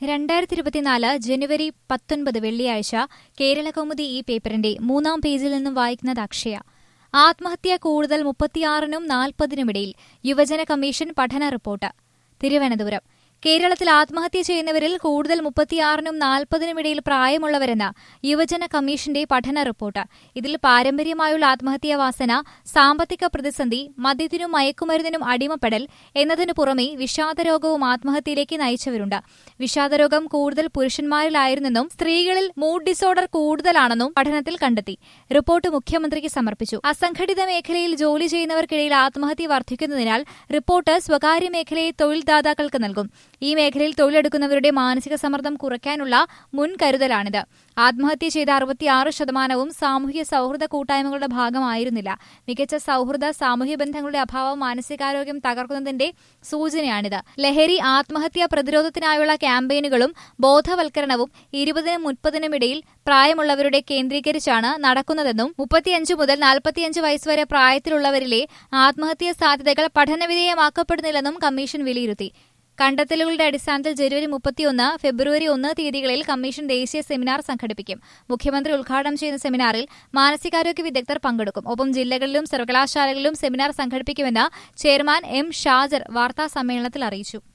രണ്ടായിരത്തി ഇരുപത്തിനാല് ജനുവരി പത്തൊൻപത് വെള്ളിയാഴ്ച കേരളകൗമുദി ഈ പേപ്പറിന്റെ മൂന്നാം പേജിൽ നിന്നും വായിക്കുന്നത് അക്ഷയ ആത്മഹത്യ കൂടുതൽ മുപ്പത്തിയാറിനും നാൽപ്പതിനുമിടയിൽ യുവജന കമ്മീഷൻ പഠന റിപ്പോർട്ട് തിരുവനന്തപുരം കേരളത്തിൽ ആത്മഹത്യ ചെയ്യുന്നവരിൽ കൂടുതൽ മുപ്പത്തിയാറിനും നാൽപ്പതിനുമിടയിൽ പ്രായമുള്ളവരെന്ന യുവജന കമ്മീഷന്റെ പഠന റിപ്പോർട്ട് ഇതിൽ പാരമ്പര്യമായുള്ള ആത്മഹത്യാ വാസന സാമ്പത്തിക പ്രതിസന്ധി മദ്യത്തിനും മയക്കുമരുന്നിനും അടിമപ്പെടൽ എന്നതിനു പുറമെ വിഷാദരോഗവും ആത്മഹത്യയിലേക്ക് നയിച്ചവരുണ്ട് വിഷാദരോഗം കൂടുതൽ പുരുഷന്മാരിലായിരുന്നെന്നും സ്ത്രീകളിൽ മൂഡ് ഡിസോർഡർ കൂടുതലാണെന്നും പഠനത്തിൽ കണ്ടെത്തി റിപ്പോർട്ട് മുഖ്യമന്ത്രിക്ക് സമർപ്പിച്ചു അസംഘടിത മേഖലയിൽ ജോലി ചെയ്യുന്നവർക്കിടയിൽ ആത്മഹത്യ വർദ്ധിക്കുന്നതിനാൽ റിപ്പോർട്ട് സ്വകാര്യ മേഖലയെ തൊഴിൽദാതാക്കൾക്ക് നൽകും ഈ മേഖലയിൽ തൊഴിലെടുക്കുന്നവരുടെ മാനസിക സമ്മർദ്ദം കുറയ്ക്കാനുള്ള മുൻകരുതലാണിത് ആത്മഹത്യ ചെയ്ത അറുപത്തിയാറ് ശതമാനവും സാമൂഹ്യ സൗഹൃദ കൂട്ടായ്മകളുടെ ഭാഗമായിരുന്നില്ല മികച്ച സൗഹൃദ സാമൂഹ്യ ബന്ധങ്ങളുടെ അഭാവം മാനസികാരോഗ്യം തകർക്കുന്നതിന്റെ സൂചനയാണിത് ലഹരി ആത്മഹത്യാ പ്രതിരോധത്തിനായുള്ള ക്യാമ്പയിനുകളും ബോധവൽക്കരണവും ഇരുപതിനും മുപ്പതിനും ഇടയിൽ പ്രായമുള്ളവരുടെ കേന്ദ്രീകരിച്ചാണ് നടക്കുന്നതെന്നും മുപ്പത്തിയഞ്ച് മുതൽ നാൽപ്പത്തിയഞ്ച് വയസ്സ് വരെ പ്രായത്തിലുള്ളവരിലെ ആത്മഹത്യാ സാധ്യതകൾ പഠനവിധേയമാക്കപ്പെടുന്നില്ലെന്നും കമ്മീഷൻ വിലയിരുത്തി കണ്ടെത്തലുകളുടെ അടിസ്ഥാനത്തിൽ ജനുവരി മുപ്പത്തിയൊന്ന് ഫെബ്രുവരി ഒന്ന് തീയതികളിൽ കമ്മീഷൻ ദേശീയ സെമിനാർ സംഘടിപ്പിക്കും മുഖ്യമന്ത്രി ഉദ്ഘാടനം ചെയ്യുന്ന സെമിനാറിൽ മാനസികാരോഗ്യ വിദഗ്ധർ പങ്കെടുക്കും ഒപ്പം ജില്ലകളിലും സർവകലാശാലകളിലും സെമിനാർ സംഘടിപ്പിക്കുമെന്ന് ചെയർമാൻ എം ഷാജർ വാർത്താസമ്മേളനത്തിൽ അറിയിച്ചു